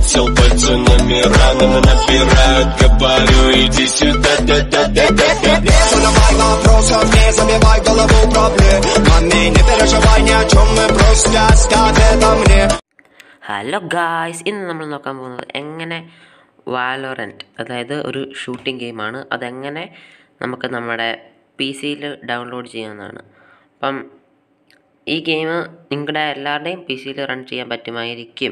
Прилетел пацанами рано набирают Говорю, иди сюда, да-да-да-да-да Не задавай вопросов, не забивай голову проблемами Не переживай ни о чем, мы просто оставь это мне hello guys ഇന്ന് നമ്മൾ നോക്കാൻ പോകുന്നത് എങ്ങനെ വാലോറൻറ്റ് അതായത് ഒരു ഷൂട്ടിംഗ് ഗെയിമാണ് അതെങ്ങനെ നമുക്ക് നമ്മുടെ പി സിയിൽ ഡൗൺലോഡ് ചെയ്യാവുന്നതാണ് അപ്പം ഈ ഗെയിം നിങ്ങളുടെ എല്ലാവരുടെയും പി സിയിൽ റൺ ചെയ്യാൻ പറ്റുമായിരിക്കും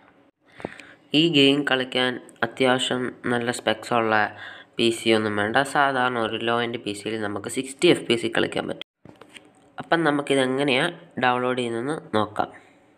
ഈ ഗെയിം കളിക്കാൻ അത്യാവശ്യം നല്ല സ്പെക്സ് ഉള്ള പി സി ഒന്നും വേണ്ട സാധാരണ ഒരു ലോ എൻ്റെ പി സിയിൽ നമുക്ക് സിക്സ്റ്റി എഫ് പി സി കളിക്കാൻ പറ്റും അപ്പം നമുക്കിത് എങ്ങനെയാണ് ഡൗൺലോഡ് ചെയ്യുന്നതെന്ന് നോക്കാം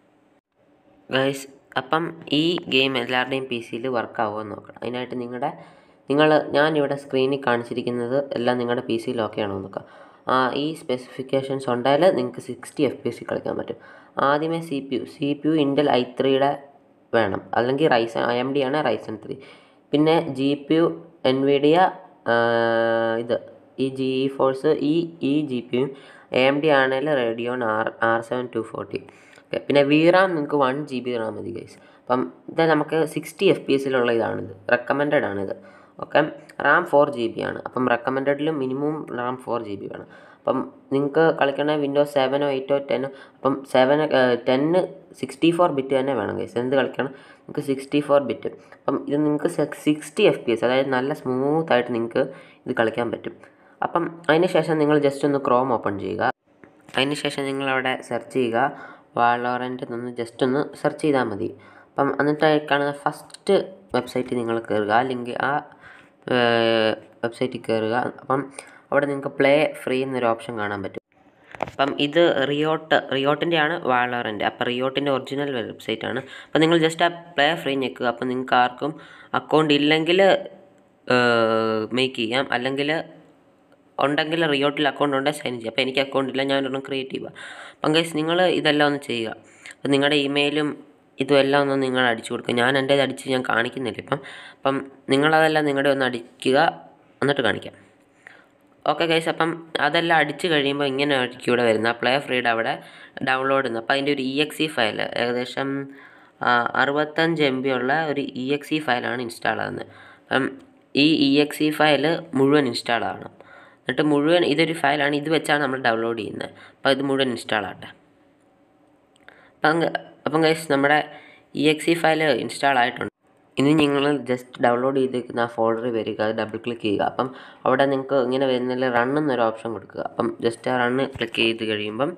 ഗൈസ് അപ്പം ഈ ഗെയിം എല്ലാവരുടെയും പി സിയിൽ വർക്കാവുമോ നോക്കണം അതിനായിട്ട് നിങ്ങളുടെ നിങ്ങൾ ഞാനിവിടെ സ്ക്രീനിൽ കാണിച്ചിരിക്കുന്നത് എല്ലാം നിങ്ങളുടെ പി സിയിൽ ഓക്കെ ആണോ എന്ന് നോക്കാം ആ ഈ സ്പെസിഫിക്കേഷൻസ് ഉണ്ടായാൽ നിങ്ങൾക്ക് സിക്സ്റ്റി എഫ് പി എസ് കളിക്കാൻ പറ്റും ആദ്യമേ C P U C P U Intel I ത്രീയുടെ വേണം അല്ലെങ്കിൽ റൈസൺ ഐ എം ഡി ആണ് റൈസൺ ത്രീ പിന്നെ ജി പി യു എൻവിഡിയ ഇത് ഈ ജി ഇ ഫോഴ്സ് ഈ ഈ ജി പി യും എ എം ഡി ആണെങ്കിൽ Radeon R R seven two forty okay പിന്നെ വി റാം നിങ്ങൾക്ക് വൺ ജി ബി റാം മതി ഗൈസ് അപ്പം ഇത് നമുക്ക് സിക്സ്റ്റി എഫ് പി എസിലുള്ള ഇതാണിത് റെക്കമെൻഡഡ് ആണിത് okay RAM four G B ആണ് അപ്പം റെക്കമെൻഡഡിലും minimum RAM four G B വേണം അപ്പം നിങ്ങൾക്ക് കളിക്കണ വിൻഡോസ് സെവനോ എയ്റ്റോ ടെന്നോ അപ്പം സെവൻ ടെന്ന് സിക്സ്റ്റി ഫോർ ബിറ്റ് തന്നെ വേണം ഗൈസ് എന്ത് കളിക്കണം നിങ്ങൾക്ക് സിക്സ്റ്റി ഫോർ ബിറ്റ് അപ്പം ഇത് നിങ്ങൾക്ക് സിക്സ്റ്റി എഫ് പി എസ് അതായത് നല്ല സ്മൂത്ത് ആയിട്ട് നിങ്ങൾക്ക് ഇത് കളിക്കാൻ പറ്റും അപ്പം അതിന് ശേഷം നിങ്ങൾ ജസ്റ്റ് ഒന്ന് ക്രോം ഓപ്പൺ ചെയ്യുക അതിന് ശേഷം നിങ്ങളവിടെ സെർച്ച് ചെയ്യുക വാളോറൻറ്റ് നിന്ന് ജസ്റ്റ് ഒന്ന് സെർച്ച് ചെയ്താൽ മതി അപ്പം എന്നിട്ട് കാണുന്ന ഫസ്റ്റ് വെബ്സൈറ്റിൽ നിങ്ങൾ കയറുക അല്ലെങ്കിൽ ആ വെബ്സൈറ്റിൽ കയറുക അപ്പം അവിടെ നിങ്ങൾക്ക് പ്ലേ ഫ്രീ എന്നൊരു ഓപ്ഷൻ കാണാൻ പറ്റും അപ്പം ഇത് റിയോട്ട് റിയോട്ടിൻ്റെ ആണ് വാളോറൻറ്റ് അപ്പം റിയോട്ടിൻ്റെ ഒറിജിനൽ വെബ്സൈറ്റ് ആണ് അപ്പം നിങ്ങൾ ജസ്റ്റ് ആ പ്ലേ ഫ്രീ ഞെക്കുക അപ്പം നിങ്ങൾക്ക് ആർക്കും അക്കൗണ്ട് ഇല്ലെങ്കിൽ മേക്ക് ചെയ്യാം അല്ലെങ്കിൽ ഉണ്ടെങ്കിൽ റിയോട്ടിൽ അക്കൗണ്ട് ഉണ്ടെങ്കിൽ സൈൻ ചെയ്യുക അപ്പോൾ എനിക്ക് അക്കൗണ്ട് ഇല്ല ഞാനൊരെണ്ണം ക്രിയേറ്റ് ചെയ്യുക അപ്പം ഗൈസ് നിങ്ങൾ ഇതെല്ലാം ഒന്ന് ചെയ്യുക അപ്പം നിങ്ങളുടെ ഇമെയിലും ഇതും എല്ലാം ഒന്ന് നിങ്ങൾ അടിച്ചു കൊടുക്കുക ഞാൻ എൻ്റേത് അടിച്ച് ഞാൻ കാണിക്കുന്നില്ല ഇപ്പം അപ്പം നിങ്ങളതെല്ലാം നിങ്ങളുടെ ഒന്ന് അടിക്കുക എന്നിട്ട് കാണിക്കാം ഓക്കെ ഗൈസ് അപ്പം അതെല്ലാം അടിച്ച് കഴിയുമ്പോൾ ഇങ്ങനെ ആയിരിക്കും ഇവിടെ വരുന്നത് ആ പ്ലേ ഫ്രീഡ് അവിടെ ഡൗൺലോഡ് ചെയ്യുന്നത് അപ്പോൾ അതിൻ്റെ ഒരു ഇ എക്സ് ഇ ഫയൽ ഏകദേശം അറുപത്തഞ്ച് എം ബി ഉള്ള ഒരു ഇ എക്സ് ഇ ഫയലാണ് ഇൻസ്റ്റാൾ ആകുന്നത് അപ്പം ഈ ഇ എക്സ് ഇ ഫയൽ മുഴുവൻ ഇൻസ്റ്റാൾ ആകണം എന്നിട്ട് മുഴുവൻ ഇതൊരു ഫയലാണ് ഇത് വെച്ചാണ് നമ്മൾ ഡൗൺലോഡ് ചെയ്യുന്നത് അപ്പോൾ ഇത് മുഴുവൻ ഇൻസ്റ്റാൾ ആകട്ടെ അപ്പം അപ്പം ഗൈസ് നമ്മുടെ E X E file install ആയിട്ടുണ്ട് ഇനി നിങ്ങൾ ജസ്റ്റ് ഡൗൺലോഡ് ചെയ്തിരിക്കുന്ന ആ ഫോൾഡറിൽ വരിക അത് ഡബിൾ ക്ലിക്ക് ചെയ്യുക അപ്പം അവിടെ നിങ്ങൾക്ക് ഇങ്ങനെ വരുന്നതിൽ റൺ എന്നൊരു ഓപ്ഷൻ കൊടുക്കുക അപ്പം ജസ്റ്റ് ആ റണ്ണ് ക്ലിക്ക് ചെയ്ത് കഴിയുമ്പം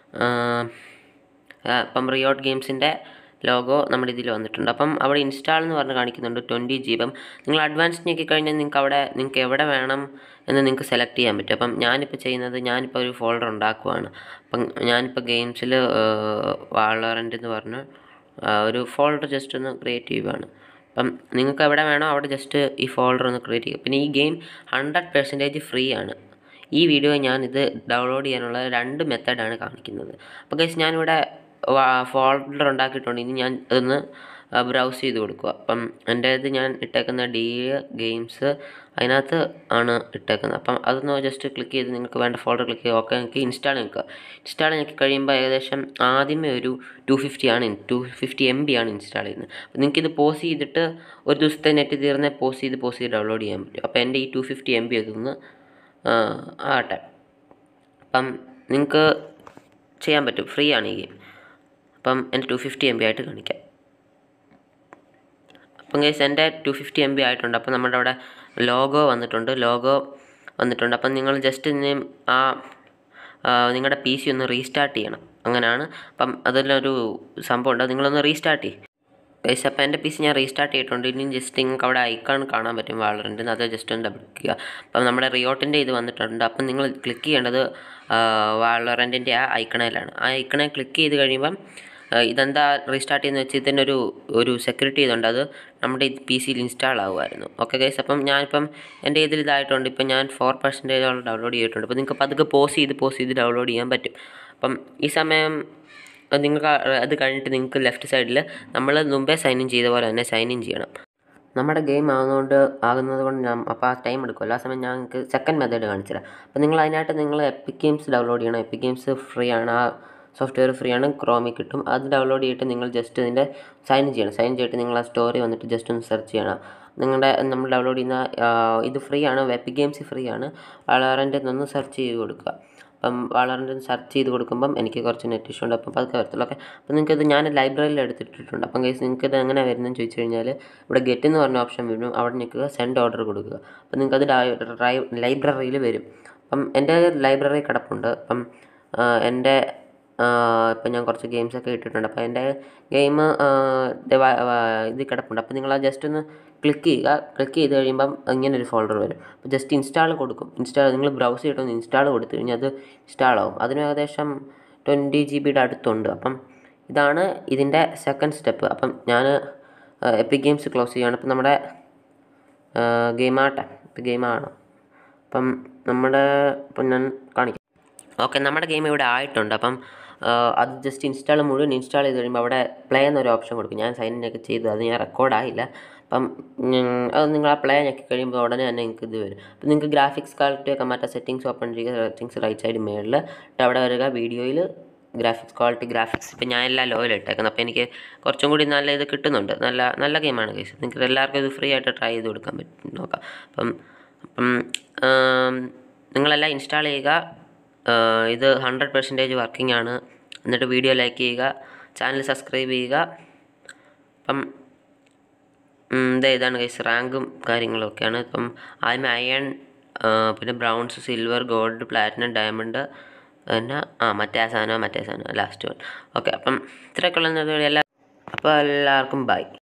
അപ്പം റിയോട്ട് ഗെയിംസിൻ്റെ ലോഗോ നമ്മുടെ ഇതിൽ വന്നിട്ടുണ്ട് അപ്പം അവിടെ ഇൻസ്റ്റാൾ എന്ന് പറഞ്ഞ് കാണിക്കുന്നുണ്ട് ട്വൻറ്റി ജി അപ്പം നിങ്ങൾ അഡ്വാൻസ് ഞെക്കി കഴിഞ്ഞാൽ നിങ്ങൾക്ക് അവിടെ നിങ്ങൾക്ക് എവിടെ വേണം എന്ന് നിങ്ങൾക്ക് സെലക്ട് ചെയ്യാൻ പറ്റും അപ്പം ഞാനിപ്പോൾ ചെയ്യുന്നത് ഞാനിപ്പോൾ ഒരു ഫോൾഡർ ഉണ്ടാക്കുവാണ് അപ്പം ഞാനിപ്പോൾ ഗെയിംസിൽ വാളറൻ്റ് എന്ന് പറഞ്ഞ് ഒരു ഫോൾഡർ ജസ്റ്റ് ഒന്ന് ക്രിയേറ്റ് ചെയ്യുകയാണ് അപ്പം നിങ്ങൾക്ക് എവിടെ വേണോ അവിടെ ജസ്റ്റ് ഈ ഫോൾഡർ ഒന്ന് ക്രിയേറ്റ് ചെയ്യുക പിന്നെ ഈ ഗെയിം ഹൺഡ്രഡ് പെർസെൻറ്റേജ് ഫ്രീ ആണ് ഈ വീഡിയോ ഞാനിത് ഡൗൺലോഡ് ചെയ്യാനുള്ള രണ്ട് മെത്തഡാണ് കാണിക്കുന്നത് അപ്പോൾ ഗൈസ് ഞാനിവിടെ ഫോൾഡർ ഉണ്ടാക്കിയിട്ടുണ്ട് ഇനി ഞാൻ അതൊന്ന് ബ്രൗസ് ചെയ്ത് കൊടുക്കുക അപ്പം എൻ്റെ ഇത് ഞാൻ ഇട്ടേക്കുന്ന ഡി ഗെയിംസ് അതിനകത്ത് ആണ് ഇട്ടേക്കുന്നത് അപ്പം അതൊന്ന് ജസ്റ്റ് ക്ലിക്ക് ചെയ്ത് നിങ്ങൾക്ക് വേണ്ട ഫോൾഡർ ക്ലിക്ക് ചെയ്യുക ഓക്കെ നിങ്ങൾക്ക് ഇൻസ്റ്റാൾ നിൽക്കുക ഇൻസ്റ്റാൾ ഞെക്കി കഴിയുമ്പോൾ ഏകദേശം ആദ്യമേ ഒരു ടു ഫിഫ്റ്റി ആണ് ടു ഫിഫ്റ്റി എം ബി ആണ് ഇൻസ്റ്റാൾ ചെയ്യുന്നത് അപ്പം നിങ്ങൾക്ക് ഇത് പോസ് ചെയ്തിട്ട് ഒരു ദിവസത്തെ നെറ്റ് തീർന്നേ പോസ് ചെയ്ത് പോസ് ചെയ്ത് ഡൗൺലോഡ് ചെയ്യാൻ പറ്റും അപ്പോൾ എൻ്റെ ഈ ടു ഫിഫ്റ്റി എം ബി അതൊന്ന് ആകട്ടെ അപ്പം നിങ്ങൾക്ക് ചെയ്യാൻ പറ്റും ഫ്രീ ആണ് ഈ ഗെയിം അപ്പം എൻ്റെ ടു ഫിഫ്റ്റി എം ബി ആയിട്ട് കാണിക്കാം അപ്പം ഗൈസ് എൻ്റെ ടു ഫിഫ്റ്റി എം ബി ആയിട്ടുണ്ട് അപ്പം നമ്മുടെ അവിടെ ലോഗോ വന്നിട്ടുണ്ട് ലോഗോ വന്നിട്ടുണ്ട് അപ്പം നിങ്ങൾ ജസ്റ്റ് ഇനി ആ നിങ്ങളുടെ പി സി ഒന്ന് റീസ്റ്റാർട്ട് ചെയ്യണം അങ്ങനെയാണ് അപ്പം അതിലൊരു സംഭവം ഉണ്ട് നിങ്ങളൊന്ന് റീസ്റ്റാർട്ട് ചെയ്യും ഗൈസ് അപ്പോൾ എൻ്റെ പി സി ഞാൻ റീസ്റ്റാർട്ട് ചെയ്തിട്ടുണ്ട് ഇനി ജസ്റ്റ് നിങ്ങൾക്ക് അവിടെ ഐക്കൺ കാണാൻ പറ്റും വാളറിൻ്റെ അത് ജസ്റ്റ് ഒന്ന് ഡബിൾ ക്ലിക്ക് ചെയ്യുക അപ്പം നമ്മുടെ റിയോട്ടിൻ്റെ ഇത് വന്നിട്ടുണ്ട് അപ്പം നിങ്ങൾ ക്ലിക്ക് ചെയ്യേണ്ടത് വാളറൻറ്റിൻ്റെ ആ ഐക്കണയിലാണ് ആ ഐക്കണെ ക്ലിക്ക് ചെയ്ത് കഴിയുമ്പം ഇതെന്താ റീസ്റ്റാർട്ട് ചെയ്യുന്ന വെച്ച് ഇതിൻ്റെ ഒരു ഒരു സെക്യൂരിറ്റി ഇതുണ്ട് അത് നമ്മുടെ പി സിയിൽ ഇൻസ്റ്റാൾ ആകുമായിരുന്നു ഓക്കെ ഗൈസ് അപ്പം ഞാനിപ്പം എൻ്റെ ഇതിൽ ഇതായിട്ടുണ്ട് ഇപ്പം ഞാൻ ഫോർ പെർസെൻറ്റേജോളം ഡൗൺലോഡ് ചെയ്തിട്ടുണ്ട് അപ്പോൾ നിങ്ങൾക്ക് പതുക്കെ പോസ് ചെയ്ത് പോസ് ചെയ്ത് ഡൗൺലോഡ് ചെയ്യാൻ പറ്റും അപ്പം ഈ സമയം നിങ്ങൾക്ക് അത് കഴിഞ്ഞിട്ട് നിങ്ങൾക്ക് ലെഫ്റ്റ് സൈഡിൽ നമ്മൾ മുമ്പേ സൈൻ ഇൻ ചെയ്ത പോലെ തന്നെ സൈൻ ഇൻ ചെയ്യണം നമ്മുടെ ഗെയിം ആകുന്നതുകൊണ്ട് ആകുന്നത് കൊണ്ട് ഞാൻ അപ്പോൾ ആ ടൈം എടുക്കുമല്ലോ ആ സമയം ഞാൻ നിങ്ങൾക്ക് സെക്കൻഡ് മെത്തേഡ് കാണിച്ചുതരാം അപ്പോൾ നിങ്ങൾ അതിനായിട്ട് നിങ്ങൾ എപ്പിക് ഗെയിംസ് ഡൗൺലോഡ് ചെയ്യണം എപ്പിക് ഗെയിംസ് ഫ്രീ ആണ് ആ സോഫ്റ്റ്വെയർ ഫ്രീ ആണ് ക്രോമിൽ കിട്ടും അത് ഡൗൺലോഡ് ചെയ്തിട്ട് നിങ്ങൾ ജസ്റ്റ് ഇതിൻ്റെ സൈൻ ചെയ്യണം സൈൻ ചെയ്തിട്ട് നിങ്ങൾ ആ സ്റ്റോറി വന്നിട്ട് ജസ്റ്റ് ഒന്ന് സെർച്ച് ചെയ്യണം നിങ്ങളുടെ നമ്മൾ ഡൗൺലോഡ് ചെയ്യുന്ന ആ, ഇത് ഫ്രീ ആണ് വെബ് ഗെയിംസ് ഫ്രീ ആണ് വളറൻ്റെ ഒന്ന് സെർച്ച് ചെയ്ത് കൊടുക്കുക അപ്പം വളറിൻ്റെ സെർച്ച് ചെയ്ത് കൊടുക്കുമ്പം എനിക്ക് കുറച്ച് നെറ്റ് ഇഷ്യൂ ഉണ്ട് അപ്പം അതൊക്കെ വരത്തുള്ളൂ ഓക്കെ അപ്പം നിങ്ങൾക്ക് ഇത് ഞാൻ ലൈബ്രറിയിൽ എടുത്തിട്ടിട്ടുണ്ട് അപ്പം കേസ് നിങ്ങൾക്ക് ഇത് എങ്ങനെ വരുന്നതെന്ന് ചോദിച്ചു കഴിഞ്ഞാൽ ഇവിടെ ഗെറ്റ് എന്ന് പറഞ്ഞ ഓപ്ഷൻ വരും അവിടെ നിൽക്കുക സെൻഡ് ഓർഡർ കൊടുക്കുക അപ്പം നിങ്ങൾക്ക് അത് ലൈബ്രറിയിൽ വരും അപ്പം എൻ്റെ ലൈബ്രറി കിടപ്പുണ്ട് അപ്പം ആ, എൻ്റെ ഇപ്പം ഞാൻ കുറച്ച് ഗെയിംസൊക്കെ ഇട്ടിട്ടുണ്ട് അപ്പോൾ എൻ്റെ ഗെയിം ഇത് കിടപ്പുണ്ട് അപ്പോൾ നിങ്ങൾ ആ ജസ്റ്റ് ഒന്ന് ക്ലിക്ക് ചെയ്യുക ക്ലിക്ക് ചെയ്ത് കഴിയുമ്പം ഇങ്ങനെ ഒരു ഫോൾഡർ വരും അപ്പോൾ ജസ്റ്റ് ഇൻസ്റ്റാൾ കൊടുക്കും ഇൻസ്റ്റാൾ നിങ്ങൾ ബ്രൗസ് ചെയ്തിട്ട് ഒന്ന് ഇൻസ്റ്റാൾ കൊടുത്തു കഴിഞ്ഞാൽ അത് ഇൻസ്റ്റാൾ ആവും അതിന് ഏകദേശം ട്വൻറ്റി ജി ബിയുടെ അടുത്തുണ്ട് അപ്പം ഇതാണ് ഇതിൻ്റെ സെക്കൻഡ് സ്റ്റെപ്പ് അപ്പം ഞാൻ എപ്പിക് ഗെയിംസ് ക്ലോസ് ചെയ്യുകയാണ് അപ്പം നമ്മുടെ ഗെയിം ആട്ടെ ഇപ്പം ഗെയിമാണ് അപ്പം നമ്മുടെ ഇപ്പം ഞാൻ കാണിക്കാം ഓക്കെ നമ്മുടെ ഗെയിം ഇവിടെ ആയിട്ടുണ്ട് അപ്പം ആ, അത് ജസ്റ്റ് ഇൻസ്റ്റാൾ മുഴുവൻ ഇൻസ്റ്റാൾ ചെയ്ത് കഴിയുമ്പോൾ അവിടെ പ്ലേ എന്നൊരു ഓപ്ഷൻ കൊടുക്കും ഞാൻ സൈൻ ഒക്കെ ചെയ്തു അത് ഞാൻ റെക്കോർഡായില്ല അപ്പം ഉം, അത് നിങ്ങൾ ആ പ്ലേ ഞെക്കി കഴിയുമ്പോൾ ഉടനെ തന്നെ നിങ്ങൾക്ക് ഇത് വരും അപ്പം നിങ്ങൾക്ക് ഗ്രാഫിക്സ് ക്വാളിറ്റി ഒക്കെ മാറ്റാം സെറ്റിങ്സ് ഓപ്പൺ ചെയ്യുക സെറ്റിങ്സ് റൈറ്റ് സൈഡ് മേളിൽ അവിടെ വരിക വീഡിയോയിൽ ഗ്രാഫിക്സ് ക്വാളിറ്റി ഗ്രാഫിക്സ് ഇപ്പം ഞാൻ എല്ലാം ലോയിൽ ഇട്ടേക്കുന്നത് അപ്പോൾ എനിക്ക് കുറച്ചും കൂടി നല്ല ഇത് കിട്ടുന്നുണ്ട് നല്ല നല്ല ഗെയിമാണ് കേസ് നിങ്ങൾക്ക് എല്ലാവർക്കും ഇത് ഫ്രീ ആയിട്ട് ട്രൈ ചെയ്ത് കൊടുക്കാൻ പറ്റും നോക്കാം അപ്പം അപ്പം ആം, നിങ്ങളെല്ലാം ഇൻസ്റ്റാൾ ചെയ്യുക ആ, ഇത് ഹൺഡ്രഡ് പെർസെൻറ്റേജ് വർക്കിംഗ് ആണ് എന്നിട്ട് വീഡിയോ ലൈക്ക് ചെയ്യുക ചാനൽ സബ്സ്ക്രൈബ് ചെയ്യുക അപ്പം ഉം, ദേ ഇതാണ് ഗൈസ് റാങ്കും കാര്യങ്ങളൊക്കെയാണ് ഇപ്പം ആദ്യമേ അയൺ പിന്നെ bronze silver gold platinum diamond പിന്നെ ആ മറ്റേ ആ സാധനം മറ്റേ സാധനം ലാസ്റ്റ് വൺ ഓക്കെ അപ്പം ഇത്രയൊക്കെ ഉള്ള എല്ലാ അപ്പോൾ എല്ലാവർക്കും ബൈ